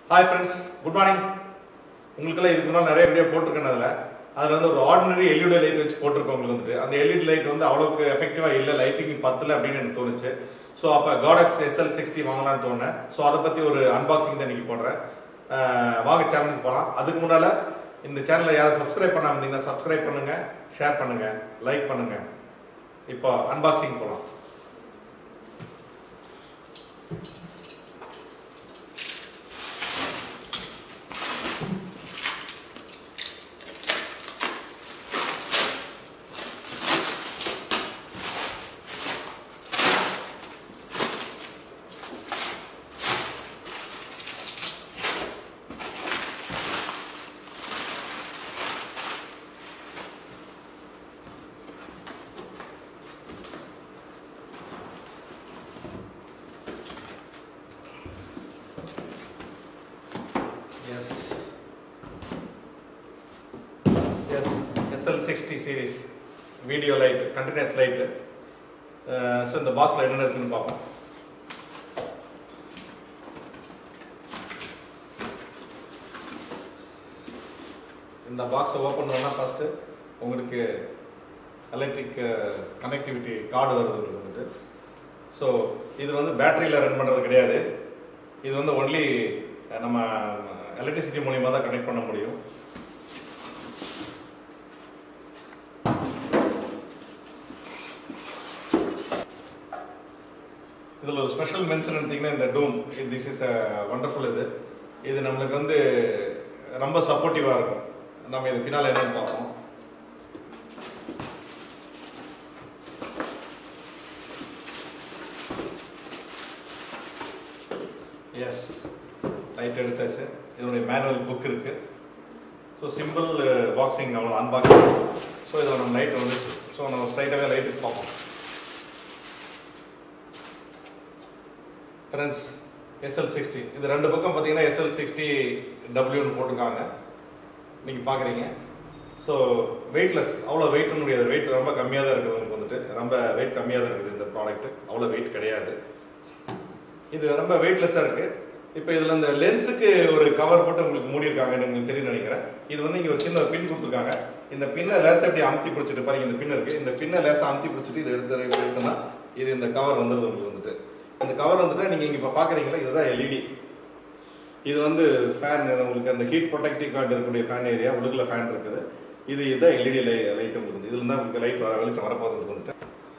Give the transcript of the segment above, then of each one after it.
hi friends good morning உங்களுக்கெல்லாம் இதுக்கு முன்னாடி நிறைய வீடியோ போட்டிருக்கேன் அதில் அதில் வந்து ஒரு ஆர்டினரி எல்இடி லைட் வச்சு போட்டிருக்கோம் உங்களுக்கு வந்துட்டு அந்த எல்இடி லைட் வந்து அவ்வளோக்கு எஃபெக்டிவாக இல்லை லைட்டிங் பத்தில் அப்படின்னு எனக்கு தோணுச்சு ஸோ அப்போ காடக்ஸ் எஸ்எல் சிக்ஸ்டி வாங்கலாம்னு தோணுனேன் ஸோ அதை பற்றி ஒரு அன்பாக்சிங் தான் இன்னைக்கு போடுறேன் அஹ் வாங்க சேனலுக்கு போகலாம் அதுக்கு முன்னால் இந்த சேனலை யாரும் சப்ஸ்கிரைப் பண்ணாம இருந்தீங்கன்னா சப்ஸ்கிரைப் பண்ணுங்கள் ஷேர் பண்ணுங்கள் லைக் பண்ணுங்கள் இப்போ அன்பாக்சிங் போகலாம் S S SL sixty series video light continuous light so இந்த பாக்ஸில் என்னென்ன இருக்குன்னு பார்ப்போம் இந்த பாக்ஸை ஓப்பன் பண்ணால் ஃபஸ்ட்டு உங்களுக்கு எலக்ட்ரிக் கனெக்டிவிட்டி கார்டு வருது உங்களுக்கு வந்துட்டு ஸோ இது வந்து பேட்டரியில் ரன் பண்ணுறது கிடையாது இது வந்து ஒன்லி நம்ம எலக்ட்ரிசிட்டி மூலியமாக தான் கனெக்ட் பண்ண முடியும் இதில் ஒரு ஸ்பெஷல் மென்ஷன் எடுத்தீங்கன்னா இந்த டூம் திஸ் இஸ் அ வண்டர்ஃபுல் இது இது நம்மளுக்கு வந்து ரொம்ப சப்போர்ட்டிவாக இருக்கும் நம்ம இது பின்னால் என்னன்னு பார்ப்போம் எஸ் லைட் எடுத்தாச்சு இதனுடைய மேனுவல் புக் இருக்கு ஸோ சிம்பிள் பாக்ஸிங் அவ்வளோ அன்பாக்சிங் ஸோ இதில் நம்ம லைட் வந்துச்சு ஸோ நம்ம ஸ்ட்ரைட்டாகவே லைட்டுக்கு பார்ப்போம் ஃப்ரெண்ட்ஸ் எஸ்எல் சிக்ஸ்டி இது ரெண்டு பக்கம் பார்த்தீங்கன்னா எஸ்எல் சிக்ஸ்டி டபிள்யூன்னு போட்டிருக்காங்க நீங்கள் பார்க்குறீங்க ஸோ வெயிட்லெஸ் அவ்வளோ வெயிட் முடியாது வெயிட் ரொம்ப கம்மியாக தான் இருக்குது உங்களுக்கு வந்துட்டு ரொம்ப வெயிட் கம்மியாக தான் இருக்குது இந்த ப்ராடக்ட் அவ்வளோ வெயிட் கிடையாது இது ரொம்ப வெயிட்லெஸ்ஸாக இருக்குது இப்போ இதில் இந்த லென்ஸுக்கு ஒரு கவர் போட்டு உங்களுக்கு மூடியிருக்காங்கன்னு உங்களுக்கு தெரியும் நினைக்கிறேன் இது வந்து இங்கே ஒரு சின்ன ஒரு பின் கொடுத்துருக்காங்க இந்த பின்னை லேசாக இப்படி அமுத்தி பிடிச்சிட்டு பாருங்க இந்த பின் இருக்குது இந்த பின்னை லேசாக அமுத்தி பிடிச்சிட்டு இது எடுத்து இப்படி எடுத்தோம்னா இது இந்த கவர் வந்துடுது உங்களுக்கு வந்துட்டு இந்த கவர் வந்துட்டு நீங்கள் இங்கே இப்போ பார்க்குறீங்களா இதுதான் எல்இடி இது வந்து ஃபேன் உங்களுக்கு அந்த ஹீட் ப்ரொடெக்டிவ் கார்டு இருக்கக்கூடிய ஃபேன் ஏரியா உள்ளுக்குள்ள ஃபேன் இருக்குது இது இதுதான் எல்இடி லை லைட் உங்களுக்கு வந்து இதுல தான் உங்களுக்கு லைட் வர வெளிச்சம் வரப்போகுது உங்களுக்கு வந்துட்டு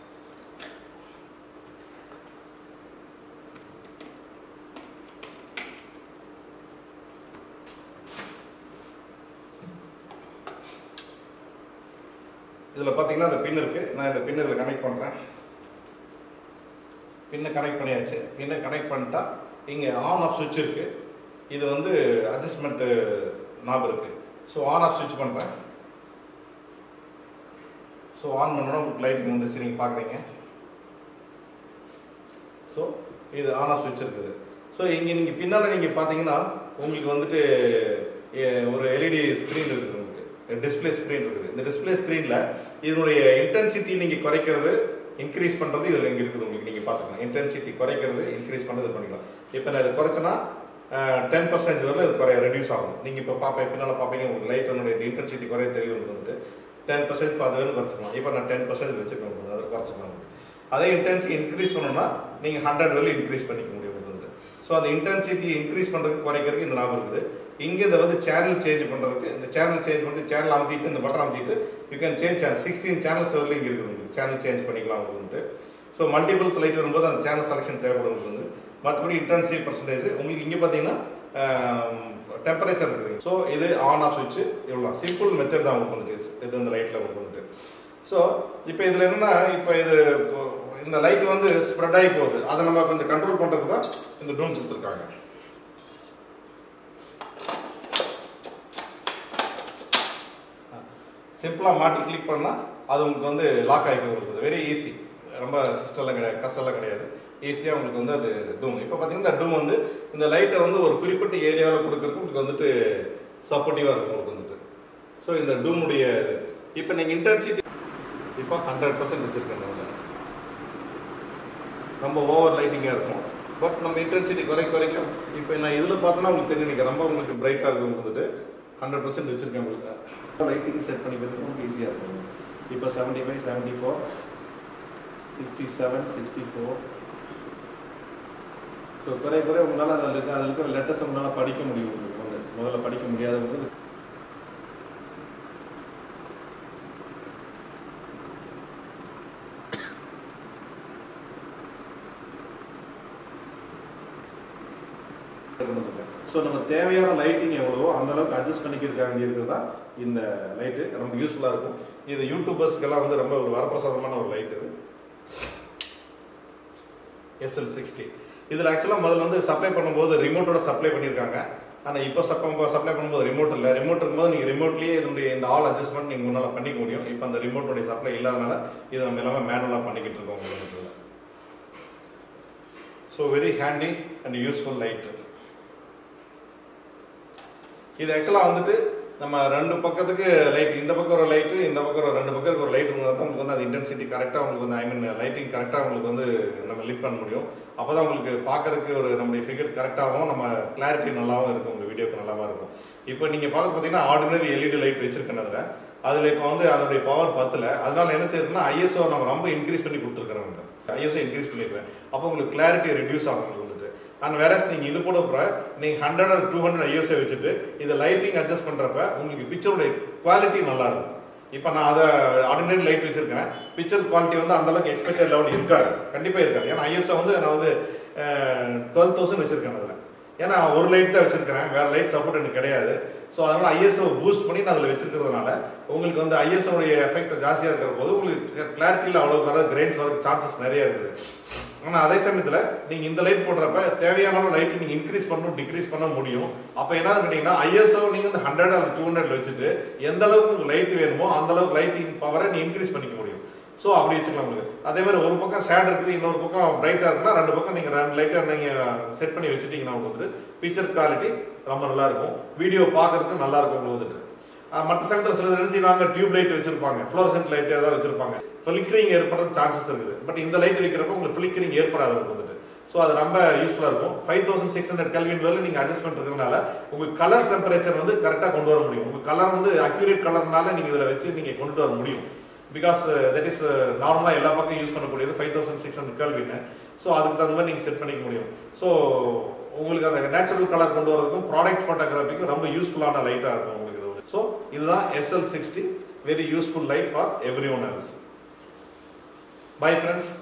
இதில் பார்த்தீங்கன்னா அந்த பின் இருக்குது நான் இந்த பின் இதில் கனெக்ட் பண்ணுறேன் பின்னை கனெக்ட் பண்ணியாச்சு பின்னை கனெக்ட் பண்ணிட்டா இங்கே ஆன் ஆஃப் சுவிட்ச் இருக்குது இது வந்து அட்ஜஸ்ட்மெண்ட்டு நாப் இருக்குது ஸோ ஆன் ஆஃப் சுவிட்ச் பண்ணுறேன் ஸோ ஆன் பண்ணோன்னா உங்களுக்கு லைட் வந்துச்சு நீங்கள் பார்க்குறீங்க ஸோ இது ஆன் ஆஃப் சுவிட்ச் இருக்குது ஸோ இங்கே நீங்கள் பின்னால் நீங்கள் பார்த்தீங்கன்னா உங்களுக்கு வந்துட்டு எ- ஒரு எல்இடி ஸ்க்ரீன் இருக்குது உங்களுக்கு டிஸ்ப்ளே ஸ்க்ரீன் இருக்குது இந்த டிஸ்ப்ளே ஸ்க்ரீனில் இதனுடைய இன்டென்சிட்டி நீங்கள் குறைக்கிறது இன்க்ரீஸ் பண்ணுறது இதில் இங்கே இருக்குது உங்களுக்கு நீங்கள் பார்த்துக்கலாம் இன்டென்சிட்டி குறைக்கிறது இன்க்ரீஸ் பண்ணுறது இது பண்ணிக்கலாம் இப்போ நான் இது குறைச்சேன்னா டென் பர்சன்டேஜ் வரல இது குறைய ரெடியூஸ் ஆகும் நீங்கள் இப்போ பார்ப்பேன் பின்னால் பார்ப்பீங்க உங்களுக்கு லைட்டனுடைய இன்டென்சிட்டி குறைய தெரியும் உங்களுக்கு வந்துட்டு டென் பர்சன்ட் அது வரைக்கும் குறைச்சிக்கலாம் இப்போ நான் டென் பர்சன்டேஜ் வச்சுருக்கேன் உங்களுக்கு அதை குறைச்சிக்கலாம் அதே இன்டென்சிட்டி இன்க்ரீஸ் பண்ணணும்னா நீங்கள் ஹண்ட்ரட் வரல இன்க்ரீஸ் பண்ணிக்க முடியும் உங்களுக்கு வந்து ஸோ அந்த இன்டென்சிட்டி இன்க்ரீஸ் பண்ணுறதுக்கு குறைக்கிறதுக்கு இந்த லாபம் இருக்குது இங்கே இதை வந்து சேனல் சேஞ்ச் பண்ணுறதுக்கு இந்த சேனல் சேஞ்ச் பண்ணிட்டு சேனல் அமுத்திட்டு இந்த பட்டன் அமுத்திட்டு you can change channel sixteen channels வரல இங்கே இருக்குது உங்களுக்கு சேனல் சேஞ்ச் பண்ணிக்கலாம் உங்களுக்கு வந்து ஸோ மல்டிபிள்ஸ் லைட் வரும்போது அந்த சேனல் செலெக்ஷன் தேவைப்படும் உங்களுக்கு வந்து மற்றபடி இன்டென்சிட்டி பர்சன்டேஜ் உங்களுக்கு இங்கே பார்த்தீங்கன்னா டெம்பரேச்சர் இருக்குது ஸோ இது ஆன் ஆஃப் சுவிட்ச் இவ்வளோ சிம்பிள் மெத்தட் தான் உங்களுக்கு வந்துட்டு இது இந்த லைட்டில் உங்களுக்கு வந்துட்டு ஸோ இப்போ இதில் என்னன்னா இப்போ இது இப்போ இந்த லைட் வந்து ஸ்ப்ரெட் ஆகி போகுது அதை நம்ம கொஞ்சம் கண்ட்ரோல் பண்ணுறதுக்கு தான் இந்த டூம் கொடுத்துருக்காங்க சிம்பிளாக மாட்டி கிளிக் பண்ணால் அது உங்களுக்கு வந்து லாக் ஆகிக்கிறது இருக்குது வெரி ஈஸி ரொம்ப சிஸ்டம்லாம் கிடையாது கஷ்டம்லாம் கிடையாது ஈஸியாக உங்களுக்கு வந்து அது டூம் இப்போ பார்த்தீங்கன்னா இந்த டூம் வந்து இந்த லைட்டை வந்து ஒரு குறிப்பிட்ட ஏரியாவில் கொடுக்கறதுக்கு உங்களுக்கு வந்துட்டு சப்போர்ட்டிவாக இருக்கும் உங்களுக்கு வந்துட்டு ஸோ இந்த டூமுடைய இது இப்போ நீங்கள் இன்டென்சிட்டி இப்போ ஹண்ட்ரட் பர்சன்ட் வச்சுருக்கேன் நான் ரொம்ப ஓவர் லைட்டிங்காக இருக்கும் பட் நம்ம இன்டென்சிட்டி குறை குறைக்கும் இப்போ நான் இதில் பார்த்தோன்னா உங்களுக்கு தெரியும் நீங்கள் ரொம்ப உங்களுக்கு பிரைட்டாக இருக்கும் வந்துட்டு ஹண்ட்ரட் பர்சன்ட் வச்சுருக்கேன் உங்களுக்கு லைட்டிங் செட் பண்ணிக்கிறதுக்கு ரொம்ப ஈஸியாக இருக்கும் இப்போ seventy five seventy four sixty seven sixty four so குறைய குறைய உங்களால் அதில் இருக்க அதில் இருக்கிற லெட்டர்ஸ் உங்களால் படிக்க முடியும் உங்களுக்கு வந்து முதல்ல படிக்க முடியாதவங்க ஸோ நம்ம தேவையான லைட்டிங் எவ்வளவோ அந்த அளவுக்கு அட்ஜஸ்ட் பண்ணிக்கிறதுக்காக வேண்டி இருக்கிறது தான் இந்த லைட்டு ரொம்ப யூஸ்ஃபுல்லாக இருக்கும் இது யூடியூபர்ஸ்க்கெல்லாம் வந்து ரொம்ப ஒரு வரப்பிரசாதமான ஒரு லைட் இது எஸ்எல் சிக்ஸ்டி இதில் ஆக்சுவலாக முதல்ல வந்து சப்ளை பண்ணும்போது ரிமோட்டோட சப்ளை பண்ணியிருக்காங்க ஆனால் இப்போ சப்ப சப்ளை பண்ணும்போது ரிமோட் இல்லை ரிமோட் இருக்கும்போது நீங்கள் ரிமோட்லேயே இதனுடைய இந்த ஆல் அட்ஜஸ்ட்மெண்ட் நீங்கள் முன்னால் பண்ணிக்க முடியும் இப்போ அந்த ரிமோட்டோடைய சப்ளை இல்லாதனால இது நம்ம எல்லாமே மேனுவலாக பண்ணிக்கிட்டு இருக்கோம் உங்களுக்கு so very handy and useful light இது ஆக்சுவலாக வந்துட்டு நம்ம ரெண்டு பக்கத்துக்கு லைட் இந்த பக்கம் ஒரு லைட்டு இந்த பக்கம் ஒரு ரெண்டு பக்கம் ஒரு லைட் இருந்தால் தான் உங்களுக்கு வந்து அந்த இன்டென்சிட்டி கரெக்டாக உங்களுக்கு வந்து ஐ மீன் லைட்டிங் கரெக்டாக உங்களுக்கு வந்து நம்ம லிட் பண்ண முடியும் அப்போ தான் உங்களுக்கு பார்க்கறதுக்கு ஒரு நம்முடைய ஃபிகர் கரெக்டாகவும் நம்ம கிளாரிட்டி நல்லாவும் இருக்கும் உங்கள் வீடியோக்கு நல்லாவும் இருக்கும் இப்போ நீங்கள் பார்க்க பார்த்தீங்கன்னா ஆர்டினரி எல்இடி லைட் வச்சிருக்கேன் அதில் அதில் இப்போ வந்து அதனுடைய பவர் பத்தில் அதனால என்ன செய்யுதுன்னா ஐஎஸ்ஓ நம்ம ரொம்ப இன்க்ரீஸ் பண்ணி கொடுத்துருக்குறோம் ஐஎஸ்ஓ இன்க்ரீஸ் பண்ணிருக்கேன் அப்போ உங்களுக்கு கிளாரிட்டி ரெடியூஸ் ஆகும் உங்களுக்கு வந்துட்டு அண்ட் வேற நீங்கள் இது போட போகிற நீங்கள் hundred or two hundred ISO வச்சுட்டு இதை லைட்டிங் அட்ஜஸ்ட் பண்ணுறப்ப உங்களுக்கு பிக்சருடைய குவாலிட்டி நல்லா இருக்கும் இப்போ நான் அதை ஆர்டினரி லைட் வச்சிருக்கேன் பிக்சர் குவாலிட்டி வந்து அந்த அளவுக்கு எக்ஸ்பெக்டட் லெவல் இருக்காது கண்டிப்பாக இருக்காது ஏன்னா ஐஎஸ்ஓ வந்து நான் வந்து டுவெல் தௌசண்ட் வச்சிருக்கேன் அதில் ஏன்னா ஒரு லைட் தான் வச்சிருக்கிறேன் வேற லைட் சப்போர்ட் எனக்கு கிடையாது ஸோ அதனால ஐஎஸ்ஓ பூஸ்ட் பண்ணி நான் அதில் வச்சிருக்கிறதுனால உங்களுக்கு வந்து ஐஎஸ்ஓடைய எஃபெக்ட் ஜாஸ்தியாக இருக்கிற போது உங்களுக்கு கிளாரிட்டியில் அவ்வளோ வர கிரெயின்ஸ் வரதுக்கு சான்சஸ் நிறைய இருக்குது ஆனால் அதே சமயத்தில் நீங்கள் இந்த லைட் போடுறப்ப தேவையான லைட் நீங்கள் இன்க்ரீஸ் பண்ணணும் டிக்ரீஸ் பண்ண முடியும் அப்போ என்ன கேட்டிங்கன்னா ஐஎஸ்ஓ நீங்கள் வந்து ஹண்ட்ரட் அல்லது டூ ஹண்ட்ரட் வச்சுட்டு எந்த அளவுக்கு உங்களுக்கு லைட் வேணுமோ அந்த அளவுக்கு லைட்டிங் பவரை நீ இன்க்ரீஸ் பண்ணிக்க முடியும் ஸோ அப்படி வச்சுக்கலாம் உங்களுக்கு அதே மாதிரி ஒரு பக்கம் ஷேட் இருக்குது இன்னொரு பக்கம் பிரைட்டாக இருக்குன்னா ரெண்டு பக்கம் நீங்கள் ரெண்டு லைட்டாக நீங்கள் செட் பண்ணி வச்சுட்டீங்கன்னா உங்களுக்கு வந்துட்டு பிக்சர் குவாலிட்டி ரொம்ப நல்லா இருக்கும் வீடியோ பார்க்கறதுக்கு நல்லா இருக்கும் உங்களுக்கு வந்துட்டு மற்ற சமயத்தில் சில என்ன செய்வாங்க டியூப் லைட் வச்சிருப்பாங்க ஃப்ளோரசன்ட் லைட் ஏதாவது வச்சிருப்பாங்க ஃபிளிக்கரிங் ஏற்படுற சான்சஸ் இருக்குது பட் இந்த லைட் வைக்கிறப்ப உங்களுக்கு ஃபிளிக்கரிங் ஏற்படாது உங்களுக்கு வந்துட்டு ஸோ அது ரொம்ப யூஸ்ஃபுல்லாக இருக்கும் five thousand six hundred Kelvin வேலை நீங்கள் அட்ஜஸ்ட்மெண்ட் இருக்கிறதுனால உங்களுக்கு கலர் டெம்பரேச்சர் வந்து கரெக்டாக கொண்டு வர முடியும் உங்கள் கலர் வந்து அக்யூரேட் கலர்னால நீங்கள் இதில் வச்சு நீங்கள் கொண்டு வர முடியும் பிகாஸ் தட் இஸ் நார்மலாக எல்லா பக்கம் யூஸ் பண்ணக்கூடியது ஃபைவ் தௌசண்ட் சிக்ஸ் ஹண்ட்ரட் கல்வின்னு ஸோ அதுக்கு தகுந்த மாதிரி நீங்கள் செட் பண்ணிக்க முடியும் ஸோ உங்களுக்கு அந்த நேச்சுரல் கலர் கொண்டு வரதுக்கும் ப்ராடக்ட் ஃபோட்டோகிராஃபிக்கும் ரொம்ப யூஸ்ஃபுல்லான லைட்டாக இருக்கும் உங்களுக்கு இது வந்து ஸோ இதுதான் SL sixty very useful light for every one else bye friends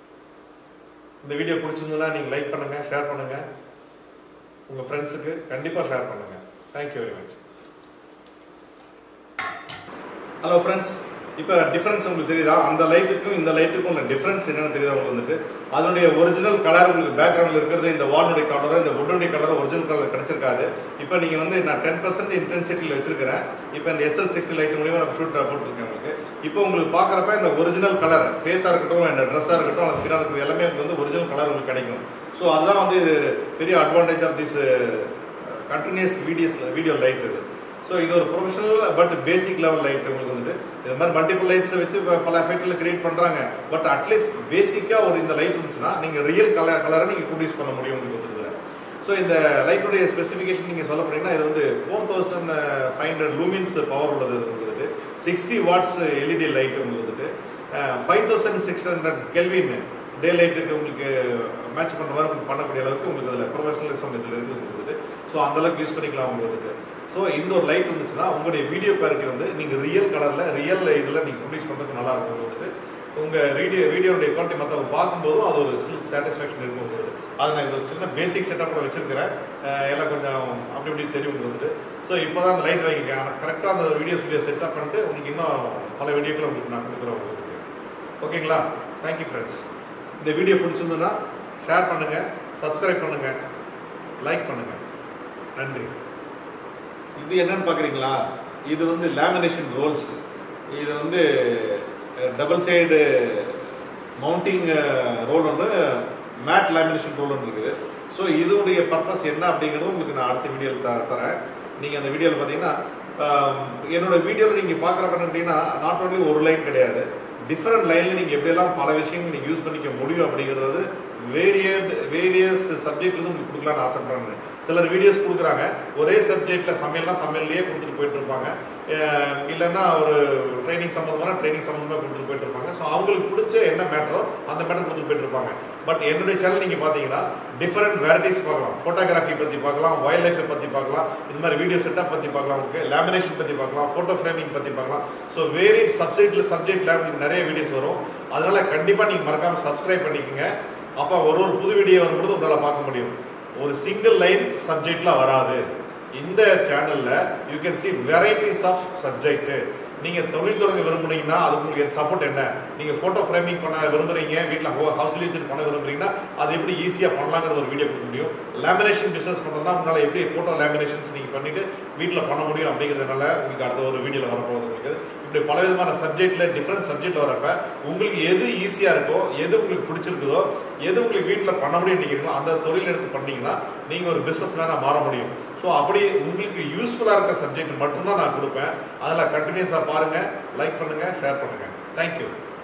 இந்த வீடியோ பிடிச்சிருந்ததுன்னா நீங்கள் லைக் பண்ணுங்கள் ஷேர் பண்ணுங்கள் உங்கள் ஃப்ரெண்ட்ஸுக்கு கண்டிப்பாக ஷேர் பண்ணுங்கள் thank you very much hello friends இப்போ டிஃப்ரென்ஸ் உங்களுக்கு தெரியுதா அந்த லைட்டுக்கும் இந்த லைட்டுக்கும் உள்ள டிஃப்ரென்ஸ் என்னன்னு தெரியுதா உங்களுக்கு வந்துட்டு அதனுடைய ஒரிஜினல் கலர் உங்களுக்கு பேக்ரவுண்டில் இருக்கிறது இந்த வால்னுடைய கலரோ இந்த வுட்டுடைய கலரோ ஒரிஜினல் கலர் கிடைச்சிருக்காது இப்போ நீங்கள் வந்து நான் டென் பர்சன்ட் இன்டென்சிட்டியில் வச்சிருக்கிறேன் இப்போ இந்த எஸ்எல் சிக்ஸ்டி லைட் மூலியமாக நான் ஷூட் போட்டிருக்கேன் உங்களுக்கு இப்போ உங்களுக்கு பார்க்குறப்ப இந்த ஒரிஜினல் கலர் ஃபேஸாக இருக்கட்டும் இந்த ட்ரெஸ்ஸாக இருக்கட்டும் அது பின்னால் இருக்கிறது எல்லாமே உங்களுக்கு வந்து ஒரிஜினல் கலர் உங்களுக்கு கிடைக்கும் ஸோ அதுதான் வந்து இது பெரிய advantage of this continuous videos video light இது ஸோ இது ஒரு professional but basic level light உங்களுக்கு வந்துட்டு இது மாதிரி மல்டிபிள் லைட்ஸ் வச்சு ப- பல எஃபெக்டில் கிரியேட் பண்ணுறாங்க பட் அட்லீஸ்ட் பேசிக்காக ஒரு இந்த லைட் இருந்துச்சுன்னா நீங்கள் ரியல் கலர் கலரை நீங்கள் ப்ரொடியூஸ் பண்ண முடியும் உங்களுக்கு வந்துட்டு ஸோ இந்த லைட்டுடைய ஸ்பெசிஃபிகேஷன் நீங்கள் சொல்ல போனீங்கன்னா இது வந்து four thousand five hundred lumens power உள்ளது இது உங்களுக்கு வந்துட்டு சிக்ஸ்டி வாட்ஸ் எல்இடி லைட் உங்களுக்கு வந்துட்டு five thousand six hundred Kelvin day லைட்டுக்கு உங்களுக்கு மேட்ச் பண்ணுற மாதிரி உங்களுக்கு பண்ணக்கூடிய அளவுக்கு உங்களுக்கு அதில் ப்ரொஃபஷனலிசம் இதில் இருக்குது உங்களுக்கு வந்துட்டு ஸோ அந்த அளவுக்கு யூஸ் பண்ணிக்கலாம் உங்களுக்கு வந்துட்டு ஸோ இந்த ஒரு லைட் இருந்துச்சுன்னா உங்களுடைய வீடியோ குவாலிட்டி வந்து நீங்கள் ரியல் கலரில் ரியல் இதில் நீங்கள் ப்ரொடியூஸ் பண்ணுறதுக்கு நல்லா இருக்கும் உங்களுக்கு வந்துட்டு உங்கள் வீடியோ வீடியோடைய குவாலிட்டி மற்றவங்க பார்க்கும்போதும் அது ஒரு சாட்டிஸ்ஃபேக்ஷன் இருக்கும் உங்களுக்கு அது நான் இது ஒரு சின்ன பேசிக் செட்டப் கூட வச்சிருக்கிறேன் அஹ் எல்லாம் கொஞ்சம் அப்படி இப்படி தெரியும் உங்களுக்கு வந்துட்டு ஸோ இப்போ தான் அந்த லைட் வாங்கியிருக்கேன் ஆனால் கரெக்டாக அந்த வீடியோ ஸ்டுடியோ செட்டப் பண்ணிட்டு உங்களுக்கு இன்னும் பல வீடியோக்களை உங்களுக்கு நான் கொடுக்குறேன் உங்களுக்கு ஓகேங்களா தேங்க்யூ ஃப்ரெண்ட்ஸ் இந்த வீடியோ பிடிச்சிருந்ததுன்னா ஷேர் பண்ணுங்கள் சப்ஸ்கிரைப் பண்ணுங்கள் லைக் பண்ணுங்கள் நன்றி இது என்னன்னு பார்க்குறீங்களா இது வந்து லேமினேஷன் ரோல்ஸ் இது வந்து டபுள் சைடு மவுண்டிங் ரோல் ஒன்று மேட் லேமினேஷன் ரோல் ஒன்று இருக்குது ஸோ இதனுடைய பர்பஸ் என்ன அப்படிங்கிறது உங்களுக்கு நான் அடுத்த வீடியோவில் த தரேன் நீங்கள் அந்த வீடியோவில் பார்த்தீங்கன்னா ஆம், என்னோட வீடியோவில் நீங்கள் பார்க்குறப்ப அப்படின்னா நாட் only ஒரு லைன் கிடையாது டிஃப்ரெண்ட் லைனில் நீங்கள் எப்படியெல்லாம் பல விஷயங்கள் நீங்கள் யூஸ் பண்ணிக்க முடியும் அப்படிங்கிறது வந்து வேரியட் வேரியஸ் சப்ஜெக்ட்லேருந்து உங்களுக்கு கொடுக்கலான்னு ஆசைப்படுறாங்க சிலர் வீடியோஸ் கொடுக்குறாங்க ஒரே சப்ஜெக்ட்ல சமையல்னா சமையல்லையே கொடுத்துட்டு போயிட்டு இருப்பாங்க அஹ் இல்லைன்னா ஒரு ட்ரைனிங் சம்மந்தமான ட்ரைனிங் சம்மந்தமாக கொடுத்துட்டு போயிட்டு இருப்பாங்க ஸோ அவங்களுக்கு பிடிச்ச என்ன மேட்டரோ அந்த மேட்டர் கொடுத்துட்டு போயிட்டு இருப்பாங்க பட் என்னுடைய சேனல் நீங்கள் பார்த்தீங்கன்னா டிஃப்ரெண்ட் வெரைட்டிஸ் பார்க்கலாம் ஃபோட்டோகிராஃபி பற்றி பார்க்கலாம் வைல்ட் லைஃபை பற்றி பார்க்கலாம் இந்த மாதிரி வீடியோ செட்டப் பற்றி பார்க்கலாம் உங்களுக்கு லேமினேஷன் பற்றி பார்க்கலாம் ஃபோட்டோ ஃப்ரேமிங் பற்றி பார்க்கலாம் ஸோ வேரி சப்ஜெக்ட்ல சப்ஜெக்ட்ல உங்களுக்கு நிறைய வீடியோஸ் வரும் அதனால கண்டிப்பாக நீங்கள் மறக்காம சப்ஸ்கிரைப் பண்ணிக்கோங்க அப்போ ஒரு ஒரு புது வீடியோ வரும்போது உங்களால் பார்க்க முடியும் ஒரு சிங்கிள் லைன் சப்ஜெக்ட்ல வராது இந்த சேனல்ல you can see varieties of subject நீங்க தொழில் தொடங்க விரும்புனீங்கன்னா அதுக்கு உங்களுக்கு சப்போர்ட் என்ன நீங்க போட்டோ ஃப்ரேமிங் பண்ண விரும்புறீங்க வீட்டில் ஹவுஸ் வச்சுட்டு பண்ண விரும்புறீங்கன்னா அது எப்படி ஈஸியா பண்ணலாங்கிறது ஒரு வீடியோ கொடுக்க முடியும் லேமினேஷன் பிசினஸ் பண்றதுனா உங்களால எப்படி போட்டோ லேமினேஷன்ஸ் நீங்க பண்ணிட்டு வீட்டில் பண்ண முடியும் அப்படிங்கிறதுனால உங்களுக்கு அடுத்த ஒரு வீடியோல வரப்போகுது உங்களுக்கு இப்படி பல விதமான சப்ஜெக்ட்ல டிஃப்ரெண்ட் சப்ஜெக்ட்ல வரப்ப உங்களுக்கு எது ஈஸியா இருக்கோ எது உங்களுக்கு பிடிச்சிருக்குதோ எது உங்களுக்கு வீட்டில் பண்ண முடியும் நினைக்கிறீங்களோ அந்த தொழில் எடுத்து பண்ணீங்கன்னா நீங்க ஒரு பிசினஸ் மேனா மாற முடியும் ஸோ அப்படி உங்களுக்கு யூஸ்ஃபுல்லாக இருக்க சப்ஜெக்ட் மட்டும்தான் நான் கொடுப்பேன் அதில் கண்டினியூஸாக பாருங்கள் லைக் பண்ணுங்கள் ஷேர் பண்ணுங்கள் தேங்க்யூ